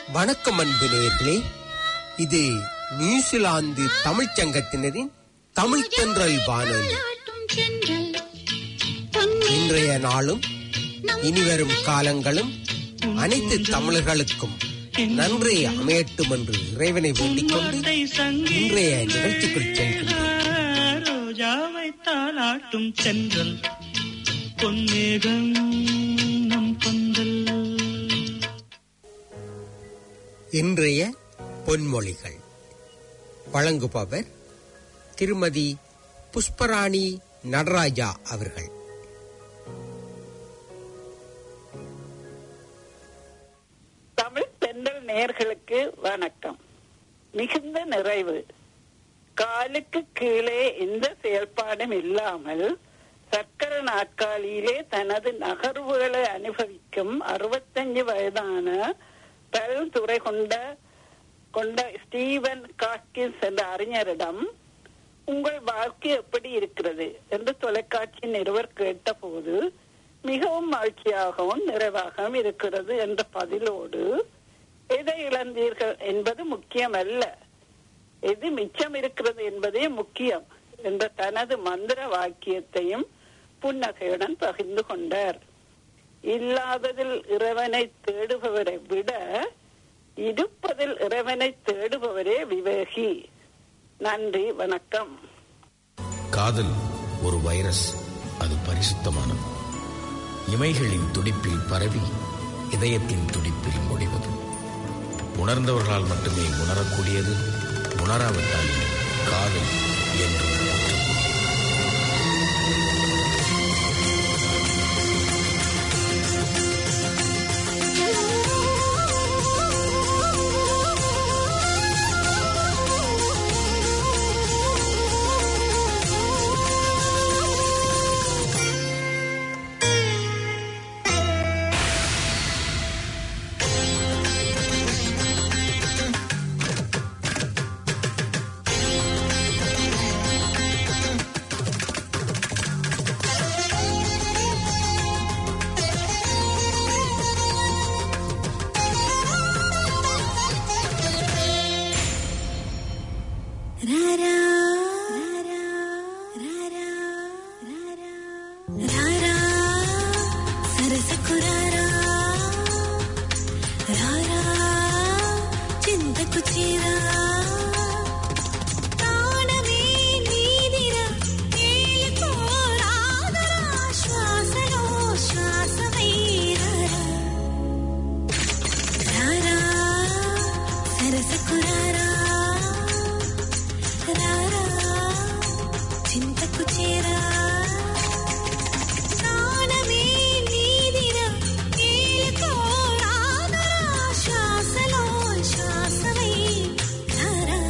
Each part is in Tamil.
வணக்கம் அன்பு நேயர்களே இது நியூசிலாந்து தமிழ்ச் சங்கத்தினரின் தமிழ் தென்றல் வானொலி இன்றைய நாளும் இனிவரும் காலங்களும் அனைத்து தமிழர்களுக்கும் நன்றே அமையட்டும் என்று இறைவனை வேண்டிக் கொண்டு இன்றைய நிகழ்ச்சிக்குள் செல்கின்றோம் ரோஜாவை தாளாட்டும் சென்றல் பொன்னேகம் நம் பந்தல் இன்றைய பொன்மொழிகள் வழங்குபவர் திருமதி புஷ்பராணி நடராஜா அவர்கள் தமிழ் தென்றல் நேயர்களுக்கு வணக்கம் மிகுந்த நிறைவு காலுக்கு கீழே எந்த செயல்பாடும் இல்லாமல் சக்கர நாற்காலியிலே தனது நகர்வுகளை அனுபவிக்கும் அறுபத்தஞ்சு வயதான பல்துறை கொண்ட கொண்ட ஸ்டீவன் காஸ்கின்ஸ் என்ற அறிஞரிடம் உங்கள் வாழ்க்கை எப்படி இருக்கிறது என்று தொலைக்காட்சி நிருபர் கேட்டபோது மிகவும் மகிழ்ச்சியாகவும் நிறைவாகவும் இருக்கிறது என்ற பதிலோடு எதை இழந்தீர்கள் என்பது முக்கியமல்ல எது மிச்சம் இருக்கிறது என்பதே முக்கியம் என்ற தனது மந்திர வாக்கியத்தையும் புன்னகையுடன் பகிர்ந்து கொண்டார் இல்லாததில் இறைவனை தேடுபவரை விட இருப்பதில் இறைவனை தேடுபவரே விவேகி நன்றி வணக்கம் காதல் ஒரு வைரஸ் அது பரிசுத்தமானது இமைகளின் துடிப்பில் பரவி இதயத்தின் துடிப்பில் முடிவது உணர்ந்தவர்களால் மட்டுமே உணரக்கூடியது உணராவிட்டால் காதல் என்றும் குற்றம். ராரா ராரா ராரா ராரா ராரா సరసకురారా రారా చింతకు చీరా ప్రాణమే నీదిరా తేలిపోరాదరా శ్వాసలో శ్వాసమైరారా రారా సరసకురారా రారా చింతకు చేరా ప్రాణమే నీదిరా తేలిపోరాదరా శ్వాసలో శ్వాసమై రారా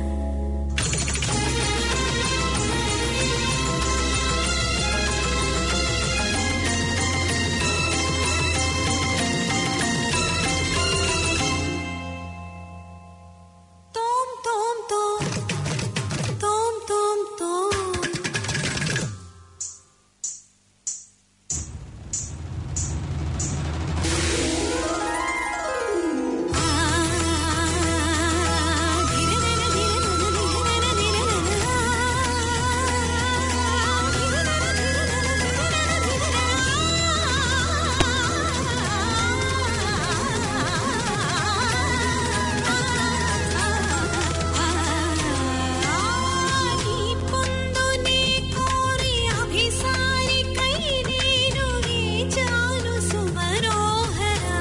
తోం తోం తోం తోం తోం తోం పొందునే కోరి అభిసారి కై నేను వేచాను సుమనోహరా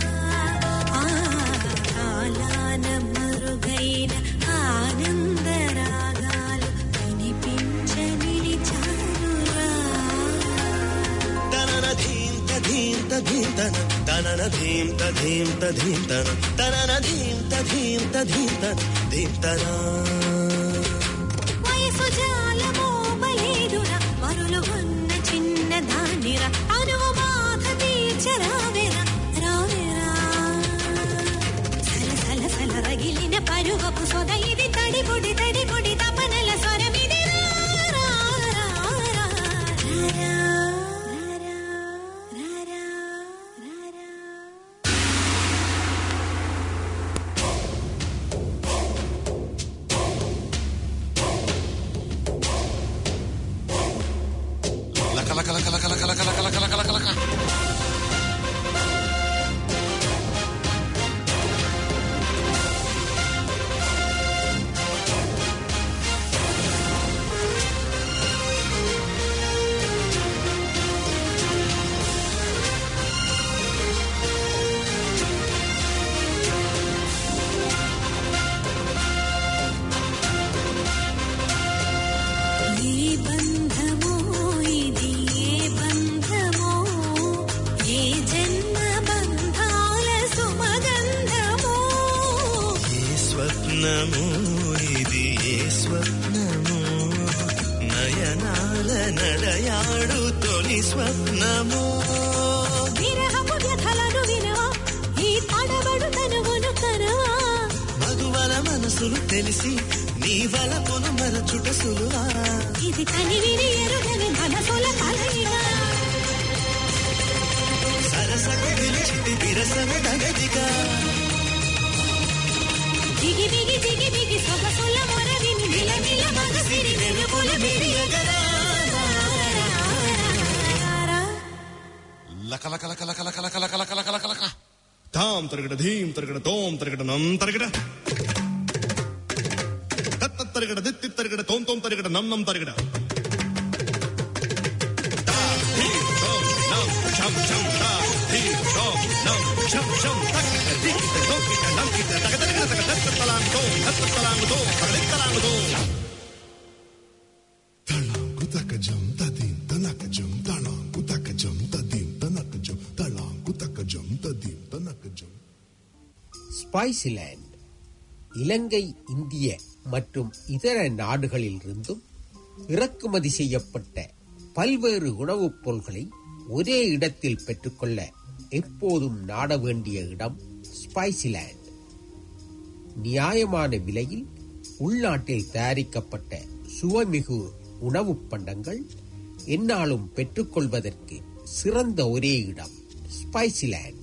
ఆలాన మరుగైన ఆనందరాగాలు వినిపించ నిలిచానురా తనన ధీం తధీం తధీం తన తనన ధీం తధీం తధీం తన తనన ధీం తధీం తధీం తన ధీం తనా వయసు జాలమో బలేదురా మరులు ఉన్న చిన్న దానిరా అనువు బాధ తీర్చరావేరా రావేరా సల సల సల రగిలిన పరువపు సొద ఇది తడి పొడి తడి పొడి తపనల స్వరమిది రా, రా, రా, రా, రా, రా, రా, రా, రా, రా. ఏ బంధమో ఇది ఏ బంధమో ఏ జన్మ బంధాల సుమగంధమో ఏ స్వప్నము ఇది ఏ స్వప్నము నయనాల నడయాడు తొలి స్వప్నము విరహపు వ్యథలను వినవా ఈ తడబడు తనువును కనవా మగువల మనసులు తెలిసి నీ వలపును మరచుట సులువా ఇది కనివిని ఎరుగని మనసుల కలయిగా సరసకు పిలిచితి విరసము తగదిగా దిగి దిగి దిగి దిగి సొగసుల మొరవిని నిల నిల మగసిరి వెలుగుల విరియగరా లక లక లక లక లక లక లక లక లక లక లక తాం తరగడ ధీం తరగడ తోం తరగడ నం తరగడ తత్త తరగడ దిత్తి తరగడ తోం తోం తరగడ నం నం తరగడ తా, ధీం, తోం, నం, ఛం, ఛం, తా, ధీం, తోం, నం, ఛం, ఛం, తక్కిట, దిక్కిట, తోక్కిట, నంకిట, తగ తరగడ తగ తత్త తలాంగు తోం, తత్త తలాంగు తోం, తగదిక్ తలాంగు తోం. తళాంకు తకజం తదీం తనకజం తళాంకు తకజం తదీం తనకజం తళాంకు తకజం తదీం తనకజం ஸ்பைசிலேண்ட் இலங்கை இந்திய மற்றும் இதர நாடுகளிலிருந்தும் இறக்குமதி செய்யப்பட்ட பல்வேறு உணவுப் பொருள்களை ஒரே இடத்தில் பெற்றுக்கொள்ள எப்போதும் நாட வேண்டிய இடம் ஸ்பைசிலேண்ட் நியாயமான விலையில் உள்நாட்டில் தயாரிக்கப்பட்ட சுவைமிகு உணவுப் பண்டங்கள் எந்நாளும் பெற்றுக்கொள்வதற்கு சிறந்த ஒரே இடம் ஸ்பைசிலேண்ட்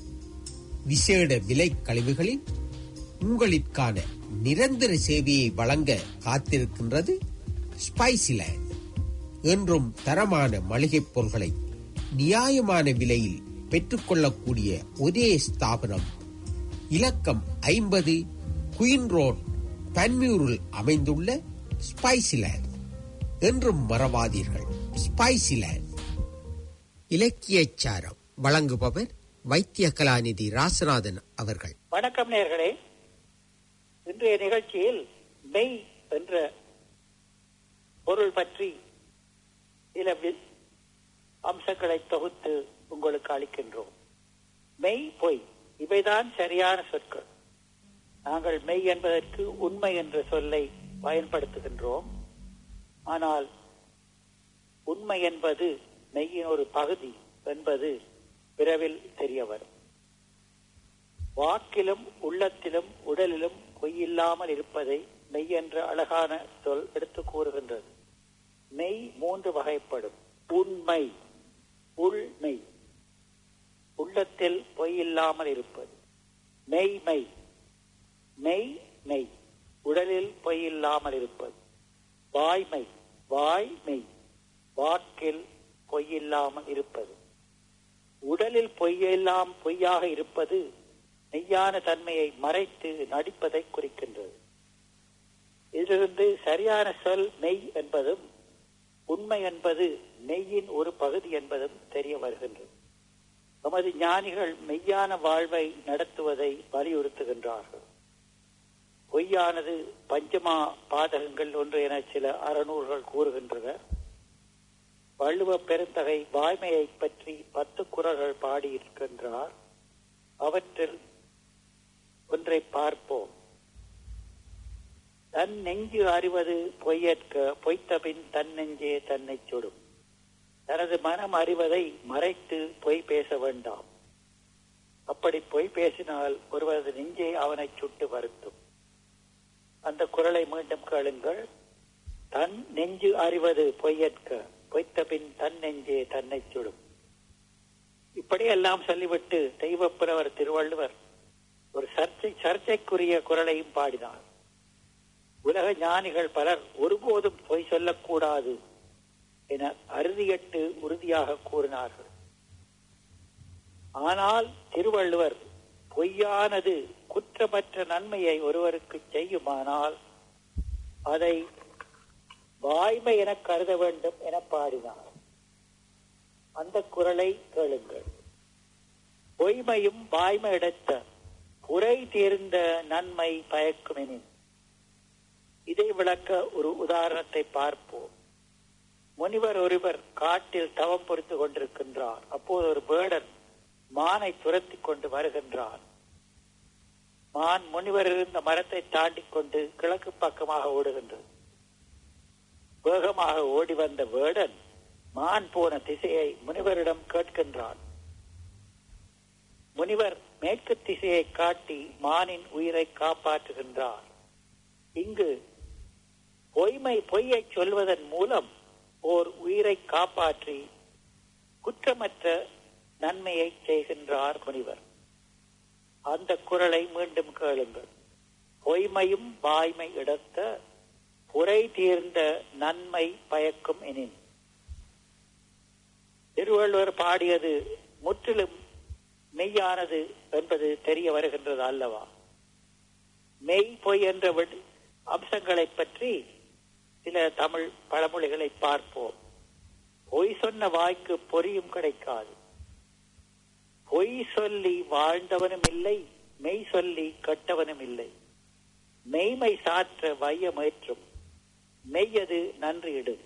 விசேட விலை கழிவுகளில் உங்களிற்கான நிரந்தர சேவையை வழங்க காத்திருக்கின்றது ஸ்பைசிலேண்ட் என்றும் தரமான மளிகைப் பொருட்களை நியாயமான விலையில் பெற்றுக்கொள்ளக்கூடிய ஒரே ஸ்தாபனம் இலக்கம் ஐம்பது குயின் ரோட் பன்மியூரில் அமைந்துள்ள ஸ்பைசிலேண்ட் என்றும் மறவாதீர்கள் ஸ்பைசிலேண்ட் இலக்கியச்சாரம் வழங்குபவர் வைத்திய கலாநிதி ராசநாதன் அவர்கள் வணக்கம் நேர்களே இன்றைய நிகழ்ச்சியில் மெய் என்ற பொருள் பற்றி சில வி- அம்சங்களை தொகுத்து உங்களுக்கு அளிக்கின்றோம் மெய் பொய் இவைதான் சரியான சொற்கள் நாங்கள் மெய் என்பதற்கு உண்மை என்ற சொல்லை பயன்படுத்துகின்றோம் ஆனால் உண்மை என்பது மெய்யின் ஒரு பகுதி என்பது விரைவில் தெரிய வரும் வாக்கிலும் உள்ளத்திலும் உடலிலும் பொய்யில்லாமல் இருப்பதை மெய் என்ற அழகான சொல் எடுத்து கூறுகின்றது மெய் மூன்று வகைப்படும் உண்மை உள்மெய் உள்ளத்தில் பொய்யில்லாமல் இருப்பது மெய்மை மெய் மெய் உடலில் பொய்யில்லாமல் இருப்பது வாய்மை வாய்மெய் வாக்கில் பொய்யில்லாமல் இருப்பது உடலில் பொய்யெல்லாம் பொய்யாக இருப்பது மெய்யான தன்மையை மறைத்து நடிப்பதை குறிக்கின்றது இதிலிருந்து சரியான சொல் மெய் என்பதும் உண்மை என்பது மெய்யின் ஒரு பகுதி என்பதும் தெரிய வருகின்றது நமது ஞானிகள் மெய்யான வாழ்வை நடத்துவதை வலியுறுத்துகின்றார்கள் பொய்யானது பஞ்சமா பாதகங்கள் ஒன்று என சில அறநூறுகள் கூறுகின்றன வள்ளுவ பெருந்தகை வாய்மையை பற்றி பத்து குறள்கள் பாடியிருக்கின்றார் அவற்றில் ஒன்றை பார்ப்போம் தன் நெஞ்சு அறிவது பொய்யற்க பொய்த்தபின் தன் நெஞ்சே தன்னை சுடும் தனது மனம் அறிவதை மறைத்து பொய் பேச வேண்டாம் அப்படி பொய் பேசினால் ஒருவரது நெஞ்சே அவனை சுட்டு வருத்தும் அந்த குரலை மீண்டும் கேளுங்கள் தன் நெஞ்சு அறிவது பொய்யற்க பொய்த்தபின் தன் நெஞ்சே தன்னை சுடும் இப்படியெல்லாம் சொல்லிவிட்டு தெய்வப்புறவர் திருவள்ளுவர் ஒரு சர்ச்சை சர்ச்சைக்குரிய குரலையும் பாடினார் உலக ஞானிகள் பலர் ஒருபோதும் பொய் சொல்லக்கூடாது என அறுதியட்டு உறுதியாக கூறினார்கள் ஆனால் திருவள்ளுவர் பொய்யானது குற்றமற்ற நன்மையை ஒருவருக்கு செய்யுமானால் அதை வாய்மை என கருத வேண்டும் என பாடினார் அந்த குரலை கேளுங்கள் பொய்மையும் வாய்மை எடுத்த குறை தீர்ந்த நன்மை பயக்குமெனின் இதை விளக்க ஒரு உதாரணத்தை பார்ப்போம் முனிவர் ஒருவர் காட்டில் தவம் பொறுத்து கொண்டிருக்கின்றார் அப்போது ஒரு வேடன் மானை துரத்தி கொண்டு வருகின்றான் மான் முனிவர் இருந்த மரத்தை தாண்டி கொண்டு கிழக்கு பக்கமாக ஓடுகின்றது வேகமாக ஓடி வந்த வேடன் மான் போன திசையை முனிவரிடம் கேட்கின்றான் முனிவர் மேற்கு திசையை காட்டி மானின் உயிரை காப்பாற்றுகின்றார் இங்கு பொய்மை பொய்யை சொல்வதன் மூலம் ஓர் உயிரை காப்பாற்றி குற்றமற்ற நன்மையை செய்கின்றார் முனிவர் அந்த குரலை மீண்டும் கேளுங்கள் பொய்மையும் வாய்மை இடத்த குறை தீர்ந்த நன்மை பயக்கும் எனின் திருவள்ளுவர் பாடியது முற்றிலும் மெய்யானது என்பது தெரிய வருகின்றது அல்லவா மெய் பொய் என்ற விட- அம்சங்களைப் பற்றி சில தமிழ் பழமொழிகளை பார்ப்போம் பொய் சொன்ன வாய்க்கு பொறியும் கிடைக்காது பொய் சொல்லி வாழ்ந்தவனும் இல்லை மெய் சொல்லி கட்டவனும் இல்லை மெய்மை சாற்ற வையமேற்றும் மெய்யது நன்றியிடும்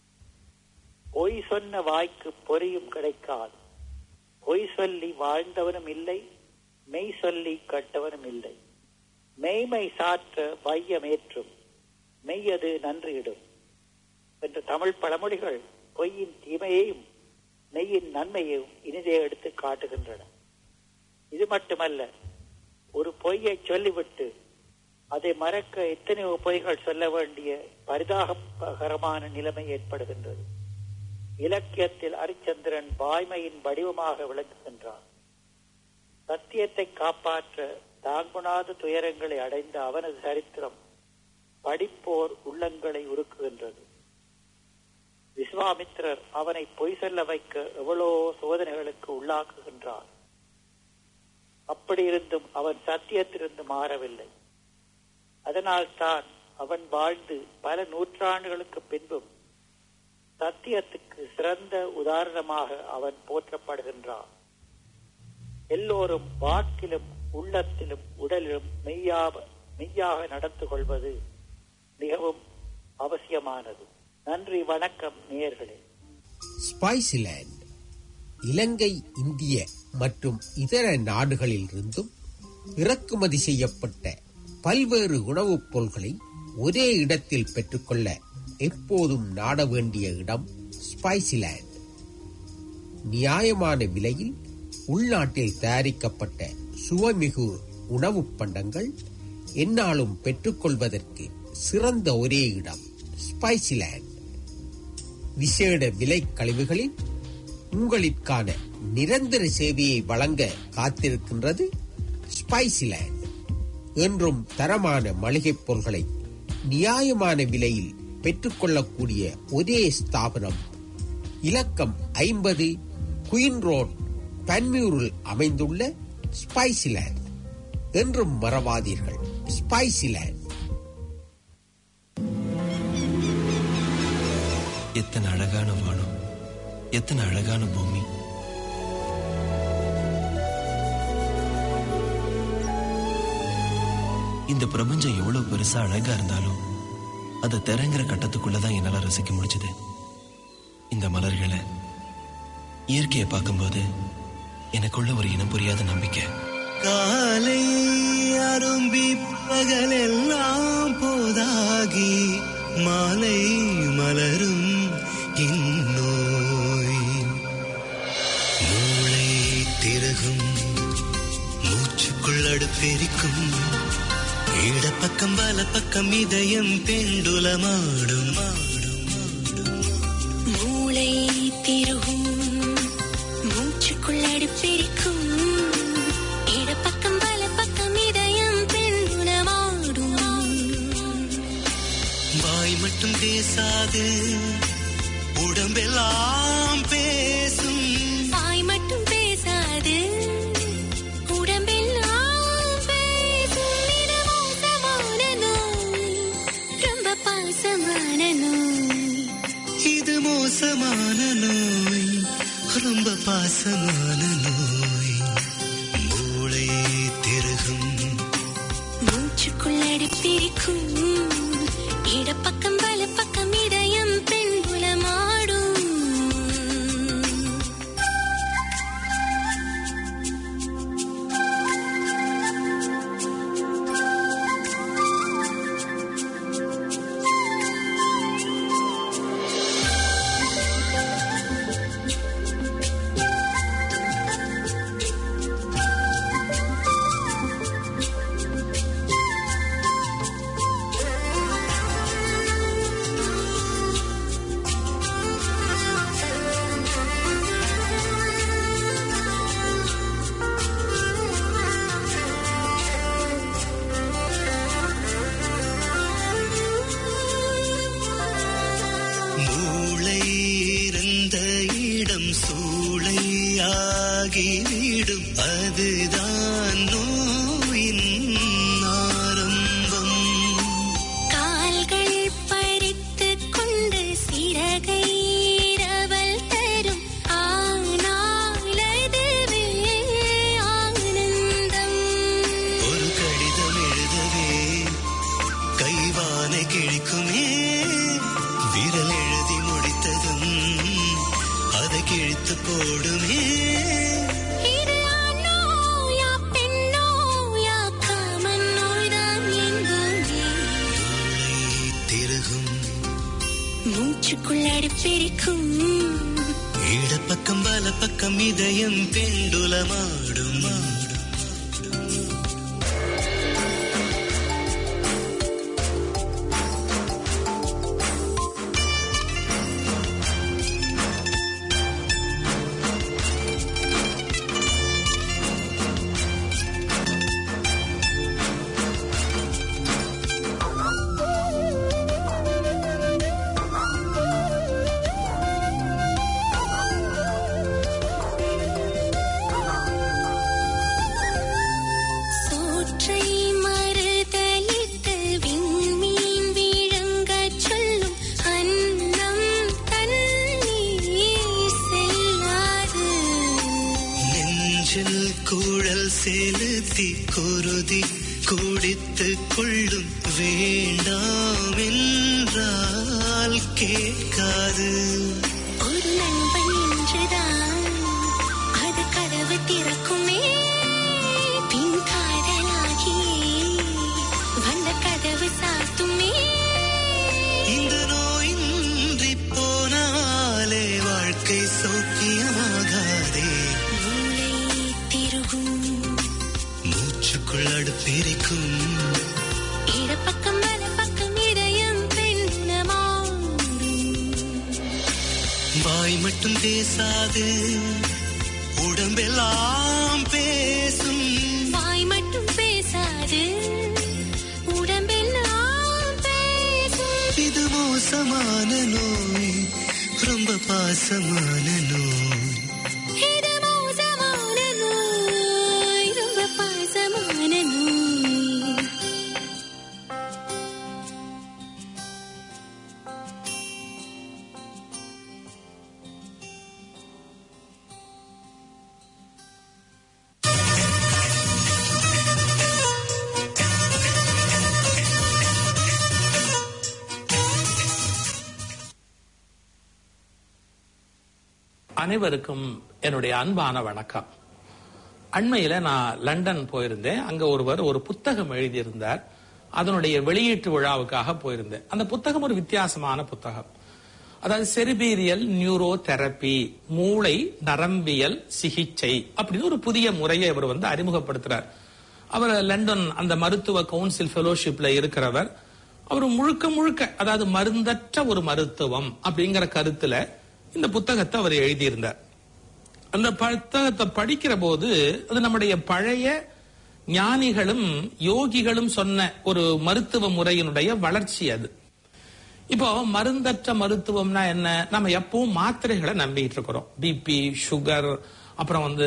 பொய் சொன்ன வாய்க்கு பொறியும் கிடைக்காது பொய் சொல்லி வாழ்ந்தவனும் இல்லை மெய் சொல்லி கட்டவனும் இல்லை மெய்மை சாற்ற வையமேற்றும் மெய்யது நன்றியிடும் என்ற தமிழ் பழமொழிகள் பொய்யின் தீமையையும் மெய்யின் நன்மையையும் இனிதே எடுத்து காட்டுகின்றன இது மட்டுமல்ல ஒரு பொய்யை சொல்லிவிட்டு அதை மறக்க எத்தனையோ பொய்கள் சொல்ல வேண்டிய பரிதாபகரமான நிலைமை ஏற்படுகின்றது இலக்கியத்தில் அரிச்சந்திரன் வாய்மையின் வடிவமாக விளங்குகின்றான் சத்தியத்தை காப்பாற்ற தாங்குணாத துயரங்களை அடைந்த அவனது சரித்திரம் படிப்போர் உள்ளங்களை உருக்குகின்றது விஸ்வாமித்திரர் அவனை பொய் சொல்ல வைக்க எவ்வளோ சோதனைகளுக்கு உள்ளாக்குகின்றார் அப்படி இருந்தும் அவன் சத்தியத்திலிருந்து மாறவில்லை அதனால் தான் அவன் வாழ்ந்து பல நூற்றாண்டுகளுக்கு பின்பும் சத்தியத்துக்கு சிறந்த உதாரணமாக அவன் போற்றப்படுகின்றான் எல்லோரும் வாக்கிலும் உள்ளத்திலும் உடலிலும் மெய்யாக மெய்யாக நடந்து கொள்வது மிகவும் அவசியமானது நன்றி வணக்கம் நேயர்களே ஸ்பைசிலேண்ட் இலங்கை இந்திய மற்றும் இதர நாடுகளில் இருந்தும் இறக்குமதி செய்யப்பட்ட பல்வேறு உணவுப் பொருள்களை ஒரே இடத்தில் பெற்றுக்கொள்ள எப்போதும் நாட வேண்டிய இடம் ஸ்பைசிலேண்ட் நியாயமான விலையில் உள்நாட்டில் தயாரிக்கப்பட்ட சுவைமிகு உணவுப் பண்டங்கள் எந்நாளும் பெற்றுக்கொள்வதற்கு சிறந்த ஒரே இடம் ஸ்பைசிலேண்ட் விசேட விலை கழிவுகளில் உங்களிற்கான நிரந்தர சேவையை வழங்க காத்திருக்கின்றது ஸ்பைசிலேண்ட் என்றும் தரமான மளிகைப் பொருள்களை நியாயமான விலையில் பெற்றுக்கொள்ளக்கூடிய ஒரே ஸ்தாபனம் இலக்கம் ஐம்பது குயின் ரோட் பன்மியூரில் அமைந்துள்ள ஸ்பைசிலேண்ட் என்றும் மறவாதீர்கள் ஸ்பைசிலேண்ட் எத்தனை அழகான வானம் எத்தனை அழகான பூமி இந்த பிரபஞ்சம் எவ்வளவு பெருசா அழகா இருந்தாலும் அதை திறங்கிற கட்டத்துக்குள்ளதான் என்னால ரசிக்க முடிஞ்சது இந்த மலர்களை இயற்கையை பார்க்கும்போது எனக்குள்ள ஒரு இனம் புரியாத நம்பிக்கை காலை அரும்பி பகலெல்லாம் போதாகி மாலை மலரும் இந்நோய் மூளை திருகும் மூச்சுக்குள் அடுப்பெரிக்கும் இடப்பக்கம் வலப்பக்கம் இதயம் பெண்டுலமாடும் மூளை திருகும் மூச்சுக்குள் அடுப்பிரிக்கும் இடப்பக்கம் பலப்பக்கம் இதயம் பெண்ணுணமாடும் வாய் மட்டும் பேசாது உடம்பே உடம்பெல்லாம் பேசும் வாய் மட்டும் பேசாது உடம்பெல்லாம் பேசும் இது மோசமான நோய் ரொம்ப பாசமான நோய் இது மோசமான நோய் ரொம்ப பாசமான நோய் மூளை திருகும் மூச்சுக்குள்ளடி பிரிக்கும் இடப்பக்கம் வலப்பக்கம் இதயம் பெண்புலமாடும் மூளை இருந்த இடம் சூளையாகிவிடும் அதுதான் நோயின் ஆரம்பம் கால்கள் பறித்துக் கொண்டு சிறகை இரவல் தரும் ஆனால் அதுவே ஆனந்தம் ஒரு கடிதம் எழுதவே கைவானை கிழிக்குமே விரல் எழுதி முடித்ததும் அதை கிழித்து போடுமே இது ஆணோயா பெண்ணோயா காமன் நோய்தான் எங்குமே மூளை திருகும் மூச்சுக்குள்ளடி பிரிக்கும் இடப்பக்கம் வலப்பக்கம் இதயம் பெண்டுலமாடும் சோற்றை மறுதலித்து விண்மீன் விழுங்கச் சொல்லும் அன்னம் தண்ணீர் செல்லாது நெஞ்சில் குழல் செலுத்தி குருதி குடித்துக் கொள்ளும் வேண்டாம் என்றால் கேட்காது ஒரு நண்பன் என்றுதான் அது கதவு திறக்குமே பின் காதலாகியே வந்த கதவு சாத்துமே இந்த நோயின்றி போனாலே வாழ்க்கை சௌக்கியமாகாதே மூளை திருகும் மூச்சுக்குள் அடுப்பிரிக்கும் இடப்பக்கம் வலப்பக்கம் இதயம் பெண்ணுலமாடும் வாய் மட்டும் பேசாது உடம்பெல்லாம் பேசும் வாய் மட்டும் பேசாது உடம்பெல்லாம் பேசும் இது மோசமான நோய் ரொம்ப பாசமான நோய் இது மோசமான நோய் ரொம்ப பாசமான நோய் அனைவருக்கும் என்னுடைய அன்பான வணக்கம் அண்மையில நான் லண்டன் போயிருந்தேன் அங்க ஒருவர் ஒரு புத்தகம் எழுதியிருந்தார் அதனுடைய வெளியீட்டு விழாவுக்காக போயிருந்தேன் அந்த புத்தகம் ஒரு வித்தியாசமான புத்தகம் அதாவது செரிபீரியல் நியூரோ தெரப்பி மூளை நரம்பியல் சிகிச்சை அப்படின்னு ஒரு புதிய முறையை அவர் வந்து அறிமுகப்படுத்துறார் அவர் லண்டன் அந்த மருத்துவ கவுன்சில் ஃபெலோஷிப்ல இருக்கிறவர் அவர் முழுக்க முழுக்க அதாவது மருந்தற்ற ஒரு மருத்துவம் அப்படிங்கிற கருத்துல இந்த புத்தகத்தை அவர் எழுதியிருந்தார் அந்த புத்தகத்தை படிக்கிற போது அது நம்முடைய பழைய ஞானிகளும் யோகிகளும் சொன்ன ஒரு மருத்துவ முறையினுடைய வளர்ச்சி அது இப்போ மருந்தற்ற மருத்துவம்னா என்ன நம்ம எப்பவும் மாத்திரைகளை நம்பிட்டு இருக்கிறோம் பிபி சுகர் அப்புறம் வந்து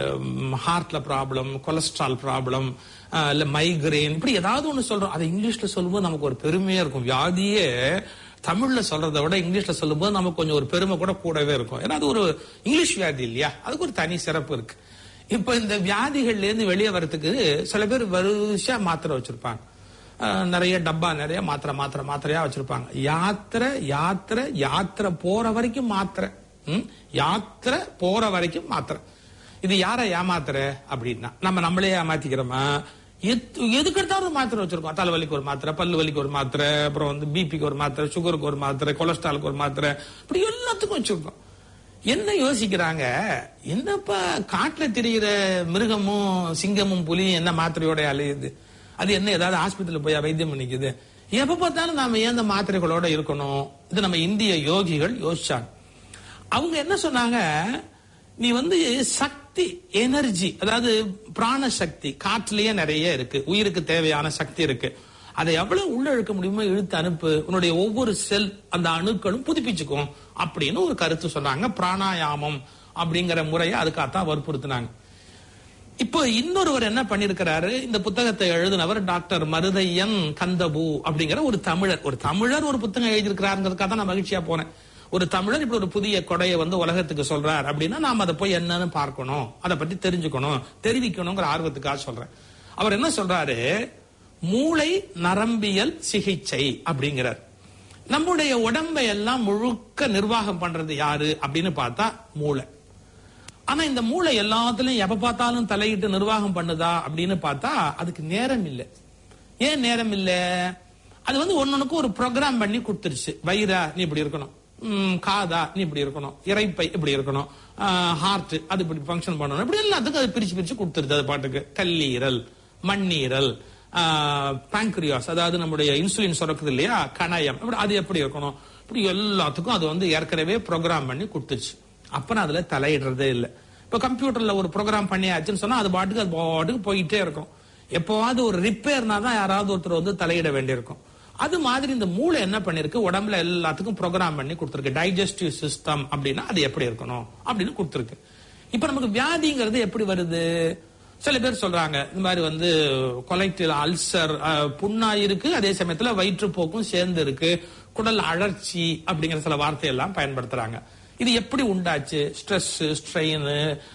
ஹார்ட்ல ப்ராப்ளம் கொலஸ்ட்ரால் ப்ராப்ளம் இல்ல மைக்ரேன் இப்படி ஏதாவது ஒண்ணு சொல்றோம் அதை இங்கிலீஷ்ல சொல்லும்போது நமக்கு ஒரு பெருமையா இருக்கும் வியாதியே தமிழ்ல சொல்றதை விட இங்கிலீஷ்ல சொல்லும்போது நமக்கு கொஞ்சம் ஒரு பெருமை கூட கூடவே இருக்கும் ஏன்னா அது ஒரு இங்கிலீஷ் வியாதி இல்லையா அதுக்கு ஒரு தனி சிறப்பு இருக்கு இப்ப இந்த வியாதிகள்ல இருந்து வெளியே வரதுக்கு சில பேர் வரிசையா மாத்திரை வச்சிருப்பாங்க அஹ் நிறைய டப்பா நிறைய மாத்திரை மாத்திரை மாத்திரையா வச்சிருப்பாங்க யாத்திரை யாத்திரை யாத்திரை போற வரைக்கும் மாத்திரை ம்? யாத்திரை போற வரைக்கும் மாத்திரை இது யார ஏமாத்துற அப்படின்னா நம்ம நம்மளே ஏமாத்திக்கிறோமா எது- எதுக்கு எடுத்தாலும் ஒரு மாத்திரை வச்சிருக்கோம் தலைவலிக்கு ஒரு மாத்திரை பல்லு வலிக்கு ஒரு மாத்திரை அப்புறம் வந்து பிபிக்கு ஒரு மாத்திரை சுகருக்கு ஒரு மாத்திரை கொலஸ்ட்ராலுக்கு ஒரு மாத்திரை இப்படி எல்லாத்துக்கும் வச்சிருக்கோம் என்ன யோசிக்கிறாங்க என்னப்பா காட்டுல திரிகிற மிருகமும் சிங்கமும் புலியும் என்ன மாத்திரையோட அலையுது அது என்ன ஏதாவது ஆஸ்பத்திரியில போய் வைத்தியம் பண்ணிக்குது எப்ப பார்த்தாலும் நாம ஏன் இந்த மாத்திரைகளோட இருக்கணும் இது நம்ம இந்திய யோகிகள் யோசிச்சாங்க அவங்க என்ன சொன்னாங்க நீ வந்து சக்தி எனர்ஜி அதாவது பிராண சக்தி காற்றுலயே நிறைய இருக்கு உயிருக்கு தேவையான சக்தி இருக்கு அதை எவ்வளவு உள்ள இழுக்க முடியுமோ இழுத்து அனுப்பு உன்னுடைய ஒவ்வொரு செல் அந்த அணுக்களும் புதுப்பிச்சுக்கும் அப்படின்னு ஒரு கருத்து சொன்னாங்க பிராணாயாமம் அப்படிங்கிற முறையை அதுக்காகத்தான் வற்புறுத்தினாங்க இப்போ இன்னொருவர் என்ன பண்ணிருக்கிறாரு இந்த புத்தகத்தை எழுதினவர் டாக்டர் மருதையன் கந்தபு அப்படிங்கிற ஒரு தமிழர் ஒரு தமிழர் ஒரு புத்தகம் எழுதியிருக்கிறாருங்கிறதுக்காக தான் நான் மகிழ்ச்சியா போனேன் ஒரு தமிழர் இப்படி ஒரு புதிய கொடையை வந்து உலகத்துக்கு சொல்றார் அப்படின்னா நாம அதை போய் என்னன்னு பார்க்கணும் அதை பத்தி தெரிஞ்சுக்கணும் தெரிவிக்கணுங்கிற ஆர்வத்துக்காக சொல்றேன் அவர் என்ன சொல்றாரு மூளை நரம்பியல் சிகிச்சை அப்படிங்கிறார் நம்முடைய உடம்பை எல்லாம் முழுக்க நிர்வாகம் பண்றது யாரு அப்படின்னு பார்த்தா மூளை ஆனா இந்த மூளை எல்லாத்துலயும் எப்ப பார்த்தாலும் தலையிட்டு நிர்வாகம் பண்ணுதா அப்படின்னு பார்த்தா அதுக்கு நேரம் இல்லை ஏன் நேரம் இல்ல அது வந்து ஒன்னொன்னுக்கு ஒரு ப்ரோக்ராம் பண்ணி கொடுத்துருச்சு வயிறா நீ இப்படி இருக்கணும் ம், காதா நீ இப்படி இருக்கணும் இறைப்பை இப்படி இருக்கணும் ஹார்ட் அது இப்படி ஃபங்க்ஷன் பண்ணணும் இப்படி எல்லாத்துக்கும் அது பிரிச்சு பிரிச்சு கொடுத்துருது அது பாட்டுக்கு கல்லீரல் மண்ணீரல் பாங்க்ரியாஸ் அதாவது நம்முடைய இன்சுலின் சுரக்குது இல்லையா கணயம் இப்படி அது எப்படி இருக்கணும் இப்படி எல்லாத்துக்கும் அது வந்து ஏற்கனவே ப்ரோக்ராம் பண்ணி கொடுத்துருச்சு அப்புறம் அதுல தலையிடுறதே இல்லை இப்ப கம்ப்யூட்டர்ல ஒரு ப்ரோக்ராம் பண்ணியாச்சுன்னு சொன்னா அது பாட்டுக்கு அது பாட்டுக்கு போயிட்டே இருக்கும் எப்பவாவது ஒரு ரிப்பேர்னா தான் யாராவது ஒருத்தர் வந்து தலையிட வேண்டியிருக்கும் அது மாதிரி இந்த மூளை என்ன பண்ணிருக்கு உடம்புல எல்லாத்துக்கும் ப்ரோக்ராம் பண்ணி கொடுத்துருக்கு டைஜஸ்டிவ் சிஸ்டம் அப்படின்னா அது எப்படி இருக்கணும் அப்படின்னு கொடுத்துருக்கு இப்ப நமக்கு வியாதிங்கிறது எப்படி வருது சில பேர் சொல்றாங்க இந்த மாதிரி வந்து கொலைட்டில் அல்சர் புண்ணா இருக்கு அதே சமயத்துல வயிற்றுப்போக்கும் சேர்ந்து இருக்கு குடல் அழற்சி அப்படிங்கிற சில வார்த்தையெல்லாம் பயன்படுத்துறாங்க இது எப்படி உண்டாச்சு ஸ்ட்ரெஸ் ஸ்ட்ரெயின்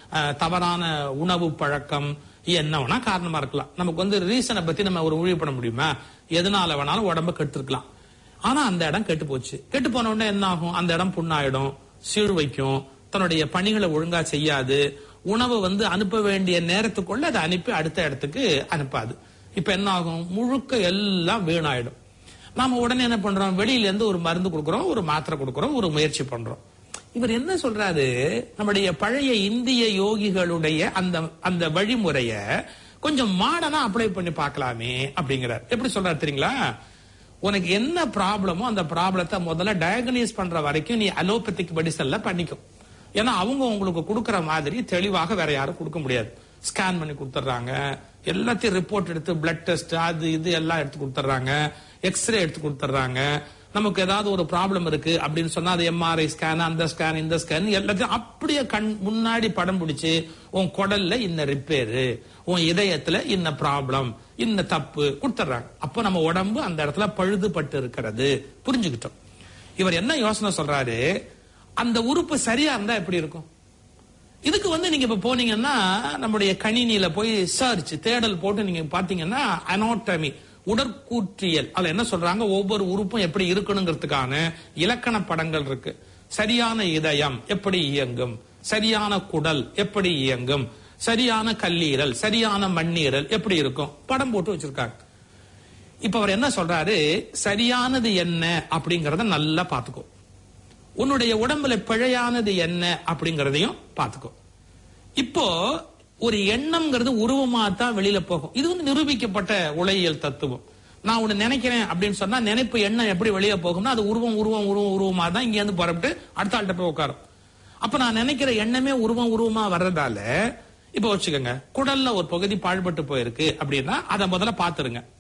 தவறான உணவு பழக்கம் என்ன வேணா காரணமா இருக்கலாம் நமக்கு வந்து ரீசனை பத்தி நம்ம ஒரு முடிவு பண்ண முடியுமா எதனால வேணாலும் உடம்ப கெடுத்துருக்கலாம் ஆனா அந்த இடம் கெட்டு போச்சு கெட்டு போன உடனே என்ன ஆகும் அந்த இடம் புண்ணாயிடும் சீழ் வைக்கும் தன்னுடைய பணிகளை ஒழுங்கா செய்யாது உணவு வந்து அனுப்ப வேண்டிய நேரத்துக்குள்ள அதை அனுப்பி அடுத்த இடத்துக்கு அனுப்பாது இப்ப என்ன ஆகும் முழுக்க எல்லாம் வீணாயிடும் நாம உடனே என்ன பண்றோம் வெளியில இருந்து ஒரு மருந்து கொடுக்கறோம் ஒரு மாத்திரை கொடுக்கறோம் ஒரு முயற்சி பண்றோம் இவர் என்ன சொல்றாரு நம்முடைய பழைய இந்திய யோகிகளுடைய அந்த அந்த வழிமுறைய கொஞ்சம் மாடனா அப்ளை பண்ணி பார்க்கலாமே அப்படிங்கிறார் எப்படி சொல்றாரு தெரியுங்களா உனக்கு என்ன ப்ராப்ளமோ அந்த ப்ராப்ளத்தை முதல்ல டயக்னைஸ் பண்ற வரைக்கும் நீ அலோபதிக் மெடிசன்ல பண்ணிக்கும் ஏன்னா அவங்க உங்களுக்கு கொடுக்கற மாதிரி தெளிவாக வேற யாரும் கொடுக்க முடியாது ஸ்கேன் பண்ணி கொடுத்துட்றாங்க எல்லாத்தையும் ரிப்போர்ட் எடுத்து பிளட் டெஸ்ட் அது இது எல்லாம் எடுத்து கொடுத்துட்றாங்க எக்ஸ்ரே எடுத்து கொடுத்துட்றாங்க நமக்கு ஏதாவது ஒரு ப்ராப்ளம் இருக்கு அப்படின்னு சொன்னா அது எம்ஆர்ஐ ஸ்கேன் அந்த ஸ்கேன் இந்த ஸ்கேன் எல்லாத்தையும் அப்படியே கண் முன்னாடி படம் பிடிச்சு உன் குடல்ல இந்த ரிப்பேரு உன் இதயத்துல இந்த ப்ராப்ளம் இந்த தப்பு கொடுத்துட்றாங்க அப்போ நம்ம உடம்பு அந்த இடத்துல பழுதுபட்டு இருக்கிறது புரிஞ்சுக்கிட்டோம் இவர் என்ன யோசனை சொல்றாரு அந்த உறுப்பு சரியா இருந்தா எப்படி இருக்கும் இதுக்கு வந்து நீங்க இப்ப போனீங்கன்னா நம்முடைய கணினியில போய் சர்ச் தேடல் போட்டு நீங்க பாத்தீங்கன்னா அனோட்டமி உடற்கூற்றியல் அதுல என்ன சொல்றாங்க ஒவ்வொரு உறுப்பும் எப்படி இருக்கணுங்கிறதுக்கான இலக்கண படங்கள் இருக்கு சரியான இதயம் எப்படி இயங்கும் சரியான குடல் எப்படி இயங்கும் சரியான கல்லீரல் சரியான மண்ணீரல் எப்படி இருக்கும் படம் போட்டு வச்சிருக்காங்க இப்ப அவர் என்ன சொல்றாரு சரியானது என்ன அப்படிங்கறத நல்லா பாத்துக்கோ உன்னுடைய உடம்புல பிழையானது என்ன அப்படிங்கறதையும் பாத்துக்கோ இப்போ ஒரு எண்ணம்ங்கிறது உருவமா தான் வெளியில போகும் இது வந்து நிரூபிக்கப்பட்ட உலகியல் தத்துவம் நான் ஒண்ணு நினைக்கிறேன் அப்படின்னு சொன்னா நினைப்பு எண்ணம் எப்படி வெளியே போகும்னா அது உருவம் உருவம் உருவம் உருவமா தான் இங்க இருந்து புறப்பட்டு அடுத்த ஆள்கிட்ட போய் உட்காரும் அப்ப நான் நினைக்கிற எண்ணமே உருவம் உருவமா வர்றதால இப்ப வச்சுக்கோங்க குடல்ல ஒரு பகுதி பாழ்பட்டு போயிருக்கு அப்படின்னா அதை முதல்ல பாத்துருங்க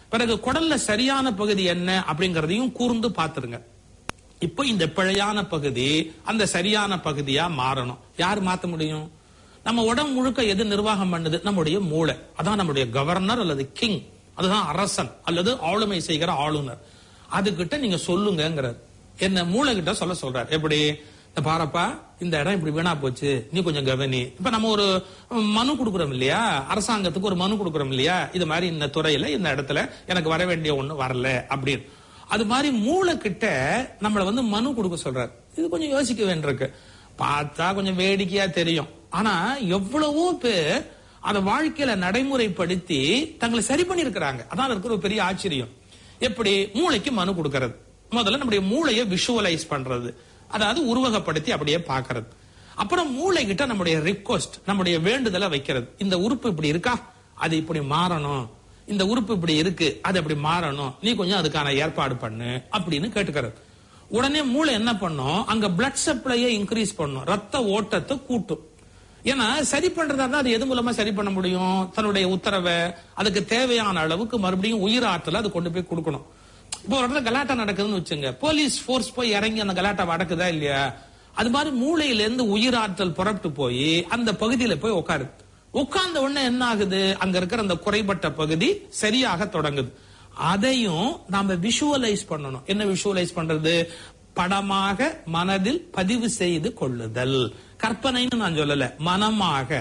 பிறகு குடல்ல சரியான பகுதி என்ன அப்படிங்கறதையும் கூர்ந்து பார்த்துருங்க இப்போ இந்த பிழையான பகுதி அந்த சரியான பகுதியா மாறணும் யார் மாத்த முடியும் நம்ம உடம்பு முழுக்க எது நிர்வாகம் பண்ணுது நம்முடைய மூளை அதான் நம்முடைய கவர்னர் அல்லது கிங் அதுதான் அரசன் அல்லது ஆளுமை செய்கிற ஆளுநர் அதுகிட்ட நீங்க சொல்லுங்கிறார் என்ன மூளை கிட்ட சொல்ல சொல்றார் எப்படி "இந்த பாரப்பா இந்த இடம் இப்படி வீணா போச்சு நீ கொஞ்சம் கவனி இப்ப நம்ம ஒரு மனு கொடுக்குறோம் இல்லையா அரசாங்கத்துக்கு ஒரு மனு கொடுக்குறோம் இல்லையா இது மாதிரி இந்த துறையில இந்த இடத்துல எனக்கு வர வேண்டிய ஒண்ணு வரல அப்படின்னு அது மாதிரி மூளை கிட்ட நம்மள வந்து மனு கொடுக்க சொல்றாரு இது கொஞ்சம் யோசிக்க வேண்டியிருக்கு பார்த்தா கொஞ்சம் வேடிக்கையா தெரியும் ஆனா எவ்வளவோ பேர் அதை வாழ்க்கையில நடைமுறைப்படுத்தி தங்களை சரி பண்ணிருக்கிறாங்க அதான் இருக்கிற ஒரு பெரிய ஆச்சரியம் எப்படி மூளைக்கு மனு கொடுக்கறது முதல்ல நம்முடைய மூளையை விஷுவலைஸ் பண்றது அதாவது உருவகப்படுத்தி அப்படியே பார்க்கிறது அப்புறம் மூளை கிட்ட நம்முடைய ரிக்வஸ்ட் நம்முடைய வேண்டுதலை வைக்கிறது இந்த உறுப்பு இப்படி இருக்கா அது இப்படி மாறணும் இந்த உறுப்பு இப்படி இருக்கு அது அப்படி மாறணும் நீ கொஞ்சம் அதுக்கான ஏற்பாடு பண்ணு அப்படின்னு கேட்டுக்கிறது உடனே மூளை என்ன பண்ணும் அங்க பிளட் சப்ளையை இன்க்ரீஸ் பண்ணும் ரத்த ஓட்டத்தை கூட்டும் ஏன்னா சரி பண்றதா இருந்தா அது எது மூலமா சரி பண்ண முடியும் தன்னுடைய உத்தரவை அதுக்கு தேவையான அளவுக்கு மறுபடியும் உயிர் ஆற்றலை அது கொண்டு போய் கொடுக்கணும் இப்போ ஒரு இடத்துல கலாட்டா நடக்குதுன்னு வச்சுங்க போலீஸ் ஃபோர்ஸ் போய் இறங்கி அந்த கலாட்டா அடக்குதா இல்லையா அது மாதிரி மூளையில இருந்து உயிராற்றல் புறப்பட்டு போய் அந்த பகுதியில போய் உட்காருது உட்கார்ந்த உடனே என்ன ஆகுது அங்க இருக்கிற அந்த குறைபட்ட பகுதி சரியாக தொடங்குது அதையும் நாம விஷுவலைஸ் பண்ணணும் என்ன விஷுவலைஸ் பண்றது படமாக மனதில் பதிவு செய்து கொள்ளுதல் கற்பனைன்னு நான் சொல்லல மனமாக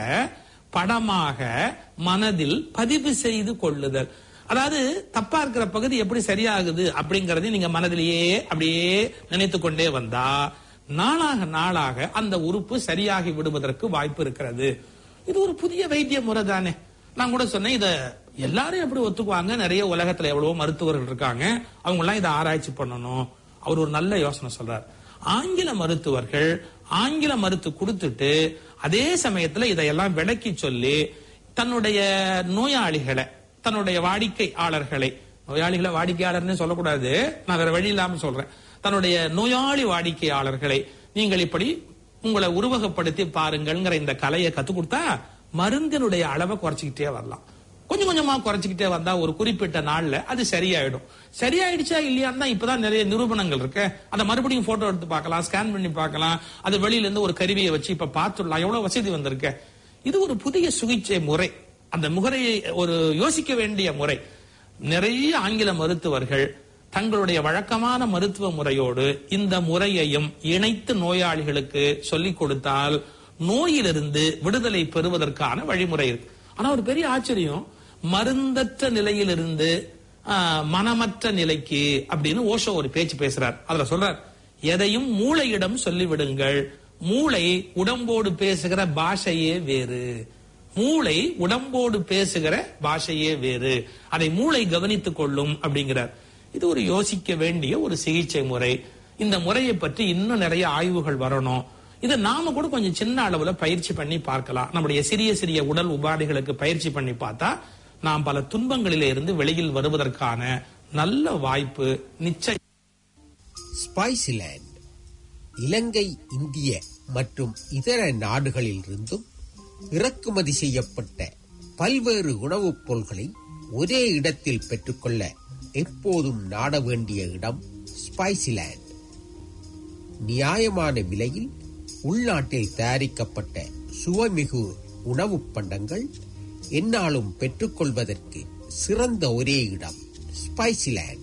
படமாக மனதில் பதிவு செய்து கொள்ளுதல் அதாவது தப்பா இருக்கிற பகுதி எப்படி சரியாகுது அப்படிங்கறதை நீங்க மனதிலேயே அப்படியே நினைத்து கொண்டே வந்தா நாளாக நாளாக அந்த உறுப்பு சரியாகி விடுவதற்கு வாய்ப்பு இருக்கிறது இது ஒரு புதிய வைத்திய முறை தானே நான் கூட சொன்னேன் இத எல்லாரும் எப்படி ஒத்துக்குவாங்க நிறைய உலகத்துல எவ்வளவோ மருத்துவர்கள் இருக்காங்க அவங்க எல்லாம் இதை ஆராய்ச்சி பண்ணணும் அவர் ஒரு நல்ல யோசனை சொல்றார் ஆங்கில மருத்துவர்கள் ஆங்கில மருத்து கொடுத்துட்டு அதே சமயத்துல இதையெல்லாம் விளக்கி சொல்லி தன்னுடைய நோயாளிகளை தன்னுடைய வாடிக்கையாளர்களை நோயாளிகளை வாடிக்கையாளர்னு சொல்லக்கூடாது நான் வேற வழி இல்லாம சொல்றேன் தன்னுடைய நோயாளி வாடிக்கையாளர்களை நீங்கள் இப்படி உங்களை உருவகப்படுத்தி பாருங்கள்ங்கிற இந்த கலையை கத்து கொடுத்தா மருந்தினுடைய அளவை குறைச்சிக்கிட்டே வரலாம் கொஞ்சம் கொஞ்சமா குறைச்சிக்கிட்டே வந்தா ஒரு குறிப்பிட்ட நாள்ல அது சரியாயிடும் சரியாயிடுச்சா இல்லையான்னு தான் இப்பதான் நிறைய நிரூபணங்கள் இருக்கு அதை மறுபடியும் போட்டோ எடுத்து பார்க்கலாம் ஸ்கேன் பண்ணி பார்க்கலாம் அது வெளியில இருந்து ஒரு கருவியை வச்சு இப்ப பார்த்துடலாம் எவ்வளவு வசதி வந்திருக்கு இது ஒரு புதிய சிகிச்சை முறை அந்த முறையை ஒரு யோசிக்க வேண்டிய முறை நிறைய ஆங்கில மருத்துவர்கள் தங்களுடைய வழக்கமான மருத்துவ முறையோடு இந்த முறையையும் இணைத்து நோயாளிகளுக்கு சொல்லிக் கொடுத்தால் நோயிலிருந்து விடுதலை பெறுவதற்கான வழிமுறை இருக்கு ஆனா ஒரு பெரிய ஆச்சரியம் மருந்தற்ற நிலையிலிருந்து ஆஹ், மனமற்ற நிலைக்கு அப்படின்னு ஓஷோ ஒரு பேச்சு பேசுறார் அதுல சொல்றார் எதையும் மூளையிடம் சொல்லிவிடுங்கள் மூளை உடம்போடு பேசுகிற பாஷையே வேறு மூளை உடம்போடு பேசுகிற பாஷையே வேறு அதை மூளை கவனித்துக் கொள்ளும் அப்படிங்கிறார் இது ஒரு யோசிக்க வேண்டிய ஒரு சிகிச்சை முறை இந்த முறையை பற்றி இன்னும் நிறைய ஆய்வுகள் வரணும் இதை நாம கூட கொஞ்சம் சின்ன அளவுல பயிற்சி பண்ணி பார்க்கலாம் நம்முடைய சிறிய சிறிய உடல் உபாதைகளுக்கு பயிற்சி பண்ணி பார்த்தா நாம் பல துன்பங்களிலே இருந்து வெளியில் வருவதற்கான நல்ல வாய்ப்பு நிச்சயம் ஸ்பைசிலேண்ட் இலங்கை இந்திய மற்றும் இதர நாடுகளில் இருந்தும் இறக்குமதி செய்யப்பட்ட பல்வேறு உணவுப் பொருள்களை ஒரே இடத்தில் பெற்றுக்கொள்ள எப்போதும் நாட வேண்டிய இடம் ஸ்பைசிலேண்ட் நியாயமான விலையில் உள்நாட்டில் தயாரிக்கப்பட்ட சுவைமிகு உணவுப் பண்டங்கள் என்னாலும் பெற்றுக்கொள்வதற்கு சிறந்த ஒரே இடம் ஸ்பைசிலேண்ட்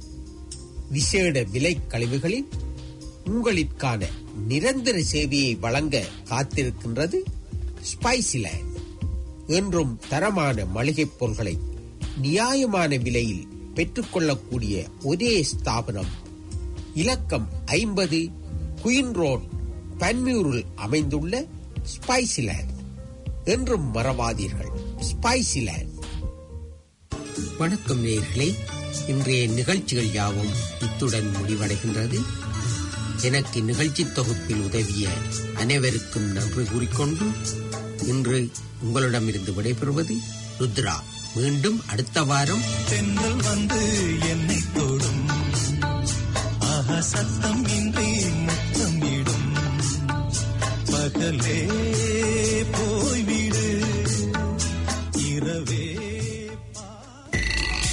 விசேட விலை கழிவுகளில் உங்களிற்கான நிரந்தர சேவையை வழங்க காத்திருக்கின்றது ஸ்பைசிலேண்ட் என்றும் தரமான மளிகைப் பொருட்களை நியாயமான விலையில் பெற்றுக்கொள்ளக்கூடிய ஒரே ஸ்தாபனம் இலக்கம் ஐம்பது குயின் ரோட் பன்மியூரில் அமைந்துள்ள ஸ்பைசிலேண்ட் என்றும் மறவாதீர்கள் ஸ்பைசிலேண்ட் வணக்கம் நேயர்களே இன்றைய நிகழ்ச்சிகள் யாவும் இத்துடன் முடிவடைகின்றது எனக்கு நிகழ்ச்சி தொகுப்பில் உதவிய அனைவருக்கும் நன்றி கூறிக்கொண்டு இன்று உங்களிடமிருந்து விடைபெறுவது ருத்ரா மீண்டும் அடுத்த வாரம் தென்றல் வந்து என்னை தொடும் ஆஹா சத்தம் இன்றி முத்தம் இடும் பகலே